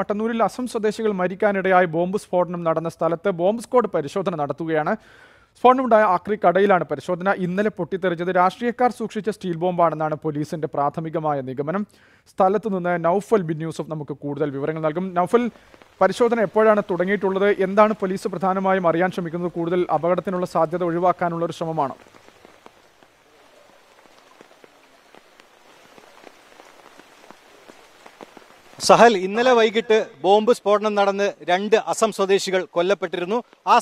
മട്ടന്നൂരിൽ അസം സ്വദേശികൾ മരിക്കാനിടയായ ബോംബ് സ്ഫോടനം നടന്ന സ്ഥലത്ത് ബോംബ് സ്ക്വാഡ് പരിശോധന നടത്തുകയാണ് സ്ഫോടനമുണ്ടായ ആക്രി കടയിലാണ് പരിശോധന ഇന്നലെ പൊട്ടിത്തെറിച്ചത് രാഷ്ട്രീയക്കാർ സൂക്ഷിച്ച സ്റ്റീൽ ബോംബാണെന്നാണ് പോലീസിന്റെ പ്രാഥമികമായ നിഗമനം സ്ഥലത്ത് നിന്ന് നൌഫൽ ബിൻ യൂസഫ് നമുക്ക് കൂടുതൽ വിവരങ്ങൾ നൽകും നൌഫൽ പരിശോധന എപ്പോഴാണ് തുടങ്ങിയിട്ടുള്ളത് എന്താണ് പോലീസ് പ്രധാനമായും അറിയാൻ ശ്രമിക്കുന്നത് കൂടുതൽ അപകടത്തിനുള്ള സാധ്യത ഒഴിവാക്കാനുള്ള ഒരു ശ്രമമാണോ സഹൽ ഇന്നലെ വൈകിട്ട് ബോംബ് സ്ഫോടനം നടന്ന് രണ്ട് അസം സ്വദേശികൾ കൊല്ലപ്പെട്ടിരുന്നു ആ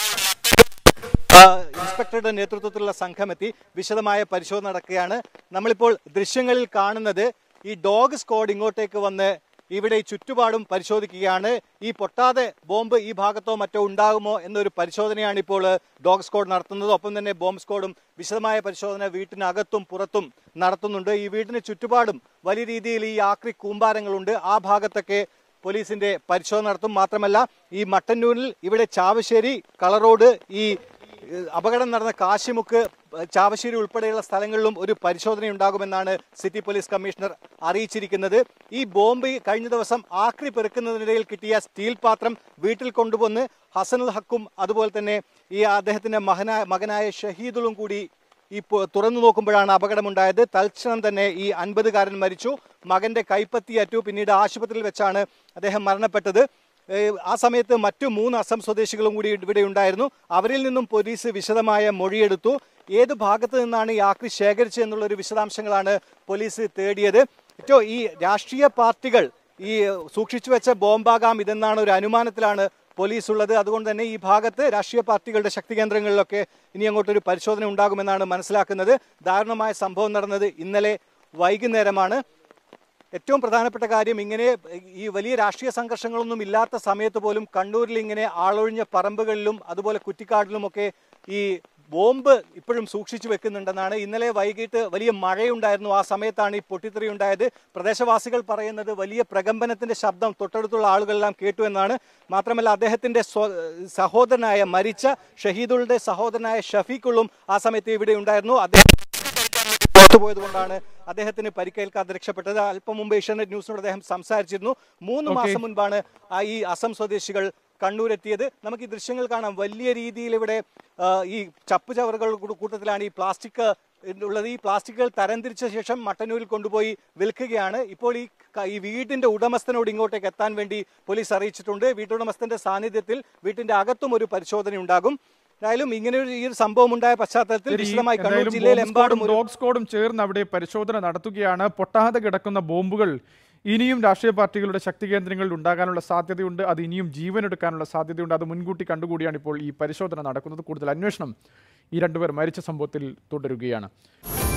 ആ, ഇൻസ്പെക്ടറുടെ നേതൃത്വത്തിലുള്ള സംഘമെത്തി വിശദമായ പരിശോധന നടക്കുകയാണ് നമ്മളിപ്പോൾ ദൃശ്യങ്ങളിൽ കാണുന്നത് ഈ ഡോഗ് സ്ക്വാഡ് ഇങ്ങോട്ടേക്ക് വന്ന് ഇവിടെ ഈ ചുറ്റുപാടും പരിശോധിക്കുകയാണ് ഈ പൊട്ടാതെ ബോംബ് ഈ ഭാഗത്തോ മറ്റോ ഉണ്ടാകുമോ എന്നൊരു പരിശോധനയാണ് ഇപ്പോൾ ഡോഗ് സ്ക്വാഡ് നടത്തുന്നത് ഒപ്പം തന്നെ ബോംബ് സ്ക്വാഡും വിശദമായ പരിശോധന വീട്ടിനകത്തും പുറത്തും നടത്തുന്നുണ്ട് ഈ വീടിന് ചുറ്റുപാടും വലിയ രീതിയിൽ ഈ ആക്രി കൂമ്പാരങ്ങളുണ്ട് ആ ഭാഗത്തൊക്കെ പോലീസിന്റെ പരിശോധന നടത്തും മാത്രമല്ല ഈ മട്ടന്നൂരിൽ ഇവിടെ ചാവശ്ശേരി കളറോഡ് ഈ ഏഹ്, അപകടം നടന്ന കാശിമുക്ക് ഏഹ്, ചാവശ്ശേരി ഉൾപ്പെടെയുള്ള സ്ഥലങ്ങളിലും ഒരു പരിശോധന ഉണ്ടാകുമെന്നാണ് സിറ്റി പോലീസ് കമ്മീഷണർ അറിയിച്ചിരിക്കുന്നത് ഈ ബോംബ് ഈ കഴിഞ്ഞ ദിവസം ആക്രി പെറുക്കുന്നതിനിടയിൽ കിട്ടിയ സ്റ്റീൽ പാത്രം വീട്ടിൽ കൊണ്ടുവന്ന് ഹസനുൽ ഹക്കും അതുപോലെ തന്നെ ഈ അദ്ദേഹത്തിന്റെ മകനായ മകനായ ഷഹീദുകളും കൂടി ഈ പു- തുറന്നു നോക്കുമ്പോഴാണ് അപകടമുണ്ടായത് തൽക്ഷണം തന്നെ ഈ അൻപതുകാരൻ മരിച്ചു മകന്റെ കൈപ്പത്തിയറ്റു പിന്നീട് ആശുപത്രിയിൽ വെച്ചാണ് അദ്ദേഹം മരണപ്പെട്ടത് ഏഹ് ആ സമയത്ത് മറ്റു മൂന്ന് അസം സ്വദേശികളും കൂടി ഇവിടെ ഉണ്ടായിരുന്നു അവരിൽ നിന്നും പോലീസ് വിശദമായ മൊഴിയെടുത്തു ഏത് ഭാഗത്ത് നിന്നാണ് ഈ ആക്രി ശേഖരിച്ചത് എന്നുള്ള ഒരു വിശദാംശങ്ങളാണ് പോലീസ് തേടിയത് ഏറ്റവും ഈ രാഷ്ട്രീയ പാർട്ടികൾ ഈ സൂക്ഷിച്ചു വെച്ച ബോംബാകാം ഇതെന്നാണ് ഒരു അനുമാനത്തിലാണ് പോലീസ് ഉള്ളത് അതുകൊണ്ട് തന്നെ ഈ ഭാഗത്ത് രാഷ്ട്രീയ പാർട്ടികളുടെ ശക്തി കേന്ദ്രങ്ങളിലൊക്കെ ഇനി അങ്ങോട്ടൊരു പരിശോധന ഉണ്ടാകുമെന്നാണ് മനസ്സിലാക്കുന്നത് ദാരുണമായ സംഭവം നടന്നത് ഇന്നലെ വൈകുന്നേരമാണ് ഏറ്റവും പ്രധാനപ്പെട്ട കാര്യം ഇങ്ങനെ ഈ വലിയ രാഷ്ട്രീയ സംഘർഷങ്ങളൊന്നും ഇല്ലാത്ത സമയത്ത് പോലും കണ്ണൂരിൽ ഇങ്ങനെ ആളൊഴിഞ്ഞ പറമ്പുകളിലും അതുപോലെ കുറ്റിക്കാടിലുമൊക്കെ ഈ ബോംബ് ഇപ്പോഴും സൂക്ഷിച്ചു വെക്കുന്നുണ്ടെന്നാണ് ഇന്നലെ വൈകിട്ട് വലിയ മഴയുണ്ടായിരുന്നു ആ സമയത്താണ് ഈ പൊട്ടിത്തെറി ഉണ്ടായത് പ്രദേശവാസികൾ പറയുന്നത് വലിയ പ്രകമ്പനത്തിന്റെ ശബ്ദം തൊട്ടടുത്തുള്ള ആളുകളെല്ലാം കേട്ടു എന്നാണ് മാത്രമല്ല അദ്ദേഹത്തിന്റെ സ്വ- സഹോദരനായ മരിച്ച ഷഹീദുകളുടെ സഹോദരനായ ഷഫീഖുള്ളും ആ സമയത്ത് ഇവിടെ ഉണ്ടായിരുന്നു അദ്ദേഹം പുറത്തുപോയത് കൊണ്ടാണ് അദ്ദേഹത്തിന് പരിക്കേൽക്കാതെ രക്ഷപ്പെട്ടത് അല്പം മുമ്പ് ഏഷ്യാനെറ്റ് ന്യൂസിനോട് അദ്ദേഹം സംസാരിച്ചിരുന്നു മൂന്ന് Okay. മാസം മുൻപാണ് ആ ഈ അസം സ്വദേശികൾ കണ്ണൂരെത്തിയത് നമുക്ക് ഈ ദൃശ്യങ്ങൾ കാണാം വലിയ രീതിയിൽ ഇവിടെ ആ, ഈ ചപ്പ് ചവറുകളുടെ കൂട്ട- കൂട്ടത്തിലാണ് ഈ പ്ലാസ്റ്റിക് ഉള്ളത് ഈ പ്ലാസ്റ്റിക്കുകൾ തരംതിരിച്ച ശേഷം മട്ടന്നൂരിൽ കൊണ്ടുപോയി വിൽക്കുകയാണ് ഇപ്പോൾ ഈ ക- ഈ വീടിന്റെ ഉടമസ്ഥനോട് ഇങ്ങോട്ടേക്ക് എത്താൻ വേണ്ടി പോലീസ് അറിയിച്ചിട്ടുണ്ട് വീട്ടുടമസ്ഥന്റെ സാന്നിധ്യത്തിൽ വീട്ടിന്റെ അകത്തും ഒരു പരിശോധന ഉണ്ടാകും എന്തായാലും ഇങ്ങനെ ഒരു ഈ ഒരു സംഭവം ഉണ്ടായ പശ്ചാത്തലത്തിൽ ശരി, വിശദമായി കണ്ണൂർ എന്തായാലും ജില്ലയിൽ ബോംബ് എമ്പാടും സ്ക്വാഡും ഒരു ഡോഗ് സ്ക്വാഡും ചേർന്ന് അവിടെ പരിശോധന നടത്തുകയാണ് പൊട്ടാതെ കിടക്കുന്ന ബോംബുകൾ ഇനിയും രാഷ്ട്രീയ പാർട്ടികളുടെ ശക്തി കേന്ദ്രങ്ങളിൽ ഉണ്ടാകാനുള്ള സാധ്യതയുണ്ട് അത് ഇനിയും ജീവനെടുക്കാനുള്ള സാധ്യതയുണ്ട് അത് മുൻകൂട്ടി കണ്ടുകൂടിയാണ് ഇപ്പോൾ ഈ പരിശോധന നടക്കുന്നത് കൂടുതൽ അന്വേഷണം ഈ രണ്ടുപേർ മരിച്ച സംഭവത്തിൽ തുടരുകയാണ്